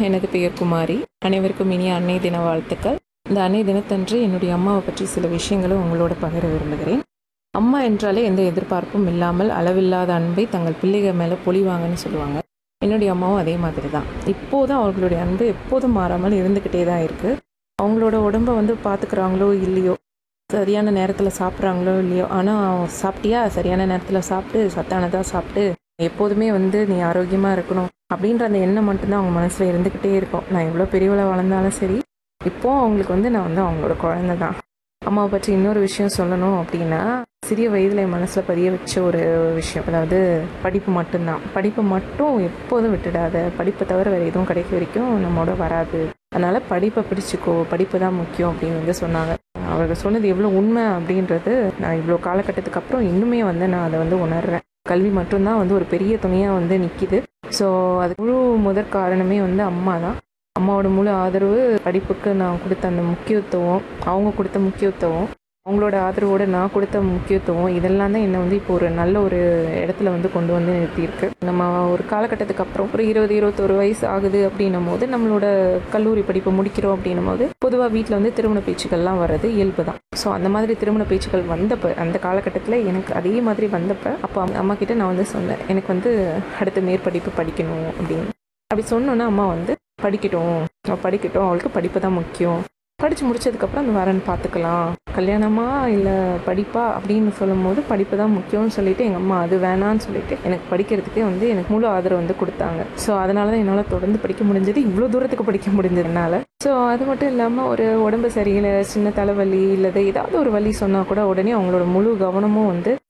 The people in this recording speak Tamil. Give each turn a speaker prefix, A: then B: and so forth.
A: எனது பெயர் குமாரி அனைவருக்கும் இனிய அன்னை தின வாழ்த்துக்கள் இந்த அன்னை தினத்தன்று என்னுடைய அம்மாவை பற்றி சில விஷயங்களை உங்களோட பகிர விரும்புகிறேன் அம்மா என்றாலே எந்த எதிர்பார்ப்பும் இல்லாமல் அளவில்லாத அன்பை தங்கள் பிள்ளைகள் மேலே பொழிவாங்கன்னு சொல்லுவாங்க என்னுடைய அம்மாவும் அதே மாதிரி தான் இப்போதும் அவர்களுடைய அன்பு எப்போதும் மாறாமல் இருந்துக்கிட்டே தான் இருக்குது அவங்களோட உடம்ப வந்து பார்த்துக்கிறாங்களோ இல்லையோ சரியான நேரத்தில் சாப்பிட்றாங்களோ இல்லையோ ஆனால் சாப்பிட்டியா சரியான நேரத்தில் சாப்பிட்டு சத்தானதாக சாப்பிட்டு எப்போதுமே வந்து நீ ஆரோக்கியமாக இருக்கணும் அப்படின்ற அந்த எண்ணம் மட்டும்தான் அவங்க மனசில் இருந்துக்கிட்டே இருக்கும் நான் எவ்வளோ பெரியவளாக வளர்ந்தாலும் சரி இப்போ அவங்களுக்கு வந்து நான் வந்து அவங்களோட குழந்தை தான் அம்மாவை பற்றி இன்னொரு விஷயம் சொல்லணும் அப்படின்னா சிறிய வயதில் என் மனசில் பதிய வச்ச ஒரு விஷயம் அதாவது படிப்பு மட்டும்தான் படிப்பை மட்டும் எப்போதும் விட்டுடாத படிப்பை தவிர வேறு எதுவும் கிடைக்க வரைக்கும் நம்மோட வராது அதனால் படிப்பை பிடிச்சிக்கோ படிப்பு தான் முக்கியம் அப்படின்னு வந்து சொன்னாங்க அவர்கள் சொன்னது எவ்வளோ உண்மை அப்படின்றது நான் இவ்வளோ காலகட்டத்துக்கு அப்புறம் இன்னுமே வந்து நான் அதை வந்து உணர்றேன் கல்வி மட்டும்தான் வந்து ஒரு பெரிய துணையாக வந்து நிற்கிது ஸோ அது முழு முதற் காரணமே வந்து அம்மா தான் அம்மாவோட முழு ஆதரவு படிப்புக்கு நான் கொடுத்த அந்த முக்கியத்துவம் அவங்க கொடுத்த முக்கியத்துவம் அவங்களோட ஆதரவோட நான் கொடுத்த முக்கியத்துவம் இதெல்லாம் தான் என்னை வந்து இப்போ ஒரு நல்ல ஒரு இடத்துல வந்து கொண்டு வந்து நிறுத்தியிருக்கு நம்ம ஒரு காலகட்டத்துக்கு அப்புறம் ஒரு இருபது இருபத்தொரு வயசு ஆகுது அப்படின்னும் போது நம்மளோட கல்லூரி படிப்பை முடிக்கிறோம் அப்படின்னும் போது பொதுவாக வீட்டில் வந்து திருமண பேச்சுக்கள்லாம் வர்றது இயல்பு தான் ஸோ அந்த மாதிரி திருமண பேச்சுக்கள் வந்தப்போ அந்த காலகட்டத்தில் எனக்கு அதே மாதிரி வந்தப்போ அப்போ அம்மா கிட்ட நான் வந்து சொன்னேன் எனக்கு வந்து அடுத்த மேற்படிப்பு படிக்கணும் அப்படின்னு அப்படி சொன்னோன்னா அம்மா வந்து படிக்கட்டும் அவள் படிக்கட்டும் அவளுக்கு படிப்பு தான் முக்கியம் படித்து முடிச்சதுக்கப்புறம் அந்த வரன் பார்த்துக்கலாம் கல்யாணமா இல்லை படிப்பா அப்படின்னு சொல்லும் போது படிப்பு தான் முக்கியம்னு சொல்லிட்டு எங்கள் அம்மா அது வேணான்னு சொல்லிட்டு எனக்கு படிக்கிறதுக்கே வந்து எனக்கு முழு ஆதரவு வந்து கொடுத்தாங்க ஸோ அதனால தான் என்னால் தொடர்ந்து படிக்க முடிஞ்சது இவ்வளோ தூரத்துக்கு படிக்க முடிஞ்சதுனால ஸோ அது மட்டும் இல்லாமல் ஒரு உடம்பு சரியில்லை சின்ன தலைவலி இல்லை ஏதாவது ஒரு வலி சொன்னால் கூட உடனே அவங்களோட முழு கவனமும் வந்து